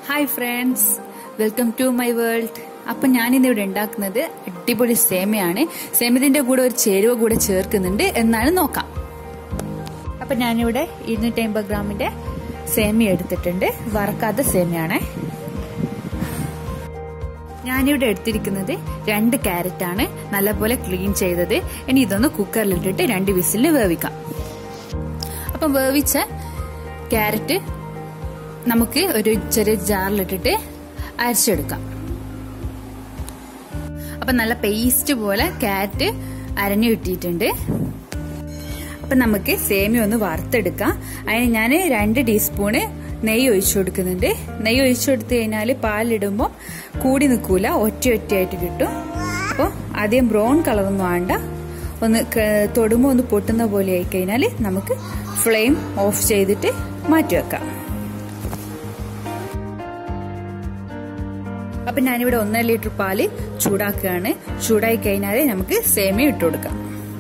hi friends welcome to my world അപ്പൊ ഞാനിന്നിവിടെ ഉണ്ടാക്കുന്നത് അടിപൊളി സേമയാണ് സേമത്തിന്റെ കൂടെ ഒരു ചേരുവ കൂടെ ചേർക്കുന്നുണ്ട് എന്നാണ് നോക്കാം അപ്പൊ ഞാനിവിടെ ഇരുന്നൂറ്റി അമ്പത് ഗ്രാമിന്റെ സേമിയ എടുത്തിട്ടുണ്ട് വറക്കാത്ത സേമിയാണ് ഞാനിവിടെ എടുത്തിരിക്കുന്നത് രണ്ട് ക്യാരറ്റ് ആണ് നല്ലപോലെ ക്ലീൻ ചെയ്തത് ഇനി ഇതൊന്ന് കുക്കറിലിട്ടിട്ട് രണ്ട് വിസിലിന് വേവിക്കാം അപ്പം വേവിച്ച ക്യാരറ്റ് നമുക്ക് ഒരു ചെറിയ ജാറിലിട്ടിട്ട് അരച്ചെടുക്കാം അപ്പൊ നല്ല പേസ്റ്റ് പോലെ ക്യാരറ്റ് അരഞ്ഞു കിട്ടിയിട്ടുണ്ട് അപ്പൊ നമുക്ക് സേമിയ ഒന്ന് വറുത്തെടുക്കാം അതിന് ഞാൻ രണ്ട് ടീസ്പൂണ് നെയ്യ് ഒഴിച്ചു കൊടുക്കുന്നുണ്ട് നെയ്യ് ഒഴിച്ചു കൊടുത്തു കഴിഞ്ഞാൽ പാലിടുമ്പോൾ കൂടി നിൽക്കൂല ഒറ്റ ഒറ്റയായിട്ട് കിട്ടും അപ്പോൾ ആദ്യം ബ്രൗൺ കളറൊന്നും വേണ്ട ഒന്ന് തൊടുമ്പോൾ ഒന്ന് പൊട്ടുന്ന പോലെ ആയി കഴിഞ്ഞാൽ നമുക്ക് ഫ്ലെയിം ഓഫ് ചെയ്തിട്ട് മാറ്റി വെക്കാം അപ്പൊ ഞാനിവിടെ ഒന്നര ലിറ്റർ പാല് ചൂടാക്കുകയാണ് ചൂടായി കഴിഞ്ഞാൽ നമുക്ക് സേമിയ ഇട്ട് കൊടുക്കാം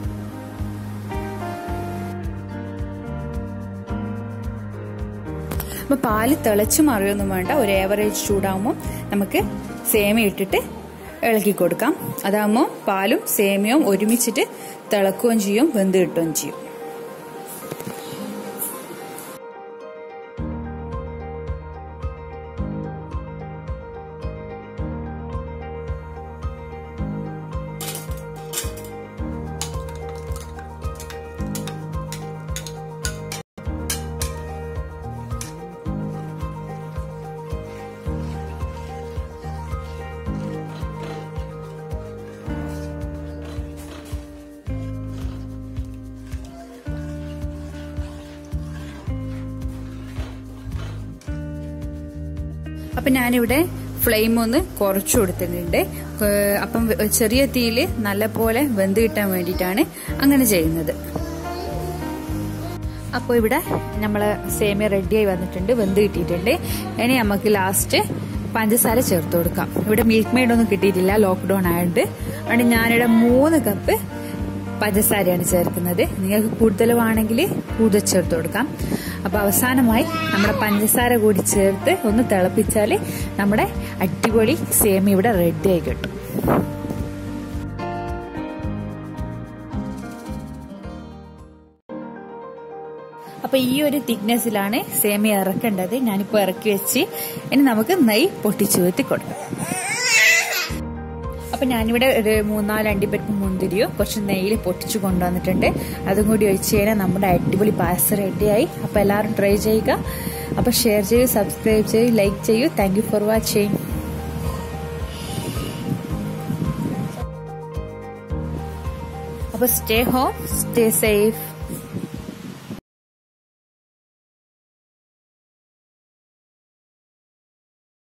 അപ്പൊ പാല് തിളച്ചു മറിയൊന്നും വേണ്ട ഒരു ഏവറേജ് ചൂടാകുമ്പോൾ നമുക്ക് സേമിയ ഇട്ടിട്ട് ഇളക്കി കൊടുക്കാം അതാകുമ്പോൾ പാലും സേമിയവും ഒരുമിച്ചിട്ട് തിളക്കുകയും ചെയ്യും വെന്ത് കിട്ടുകയും ചെയ്യും അപ്പൊ ഞാനിവിടെ ഫ്ലെയിം ഒന്ന് കുറച്ചു കൊടുത്തിട്ടുണ്ട് അപ്പം ചെറിയ തീയിൽ നല്ലപോലെ വെന്ത് കിട്ടാൻ വേണ്ടിയിട്ടാണ് അങ്ങനെ ചെയ്യുന്നത് അപ്പോൾ ഇവിടെ നമ്മളെ സേമിയ റെഡിയായി വന്നിട്ടുണ്ട് വെന്ത് കിട്ടിയിട്ടുണ്ട് ഇനി നമുക്ക് ലാസ്റ്റ് പഞ്ചസാര ചേർത്ത് കൊടുക്കാം ഇവിടെ മിൽക്ക് മെയ്ഡ് ഒന്നും കിട്ടിയിട്ടില്ല ലോക്ക്ഡൌൺ ആയതുകൊണ്ട് അതുകൊണ്ട് ഞാനിവിടെ മൂന്ന് കപ്പ് പഞ്ചസാരയാണ് ചേർക്കുന്നത് നിങ്ങൾക്ക് കൂടുതൽ വേണമെങ്കിൽ കൂടുതൽ ചേർത്ത് കൊടുക്കാം അപ്പൊ അവസാനമായി നമ്മുടെ പഞ്ചസാര കൂടി ചേർത്ത് ഒന്ന് തിളപ്പിച്ചാൽ നമ്മുടെ അടിപൊളി സേമി ഇവിടെ റെഡി ആയി കിട്ടും അപ്പൊ ഈ ഒരു തിക്നെസ്സിലാണ് സേമിയ ഇറക്കേണ്ടത് ഞാനിപ്പോ ഇറക്കി വെച്ച് ഇനി നമുക്ക് നെയ് പൊട്ടിച്ചു വെത്തി കൊടുക്കാം അപ്പൊ ഞാനിവിടെ ഒരു മൂന്നാല് അണ്ടിപ്പരിപ്പ് മുന്തിരിയോ കുറച്ച് നെയ്യിൽ പൊട്ടിച്ചു കൊണ്ടുവന്നിട്ടുണ്ട് അതും കൂടി ഒഴിച്ചു കഴിഞ്ഞാൽ നമ്മുടെ അടിപൊളി പായസം റെഡിയായി അപ്പൊ എല്ലാവരും ട്രൈ ചെയ്യുക അപ്പൊ ഷെയർ ചെയ്യൂ സബ്സ്ക്രൈബ് ചെയ്യൂ ലൈക്ക് ചെയ്യൂ താങ്ക് യു ഫോർ വാച്ചിങ് അപ്പൊ സ്റ്റേ ഹോം സ്റ്റേ സേഫ്